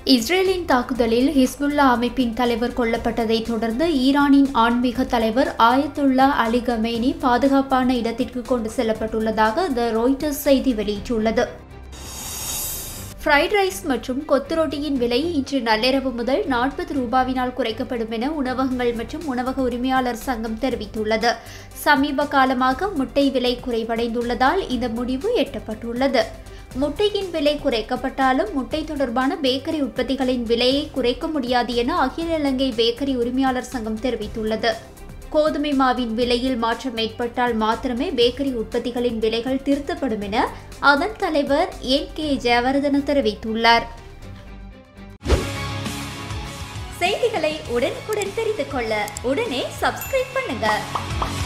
இஸ்ரேலின் தாக்குதலில் ஹிஸ்புல்லா அமைப்பின் தலைவர் கொல்லப்பட்டதை தொடர்ந்து ஈரானின் ஆன்மீக தலைவர் ஆயத்துல்லா அலி கமேனி பாதுகாப்பான இடத்திற்கு கொண்டு செல்லப்பட்டுள்ளதாக த ராய்டர்ஸ் செய்தி வெளியிட்டுள்ளது ஃப்ரைட் ரைஸ் மற்றும் கொத்து ரொட்டியின் விலை இன்று நள்ளிரவு முதல் நாற்பது ரூபாவினால் குறைக்கப்படும் என உணவகங்கள் மற்றும் உணவக உரிமையாளர் சங்கம் தெரிவித்துள்ளது சமீப காலமாக முட்டை விலை குறைவடைந்துள்ளதால் இந்த முடிவு எட்டப்பட்டுள்ளது முட்டையின் விலை குறைக்கப்பட்டாலும் முட்டை தொடர்பான பேக்கரி உற்பத்திகளின் விலையை குறைக்க முடியாது என அகில இலங்கை பேக்கரி உரிமையாளர் சங்கம் தெரிவித்துள்ளது கோதுமை மாவின் விலையில் மாற்றம் ஏற்பட்டால் மாத்திரமே பேக்கரி உற்பத்திகளின் விலைகள் திருத்தப்படும் என அதன் தலைவர் என் கே ஜெயவர்தன தெரிவித்துள்ளார் செய்திகளை உடனுக்குடன் தெரிந்து கொள்ள உடனே சப்ஸ்கிரைப் பண்ணுங்க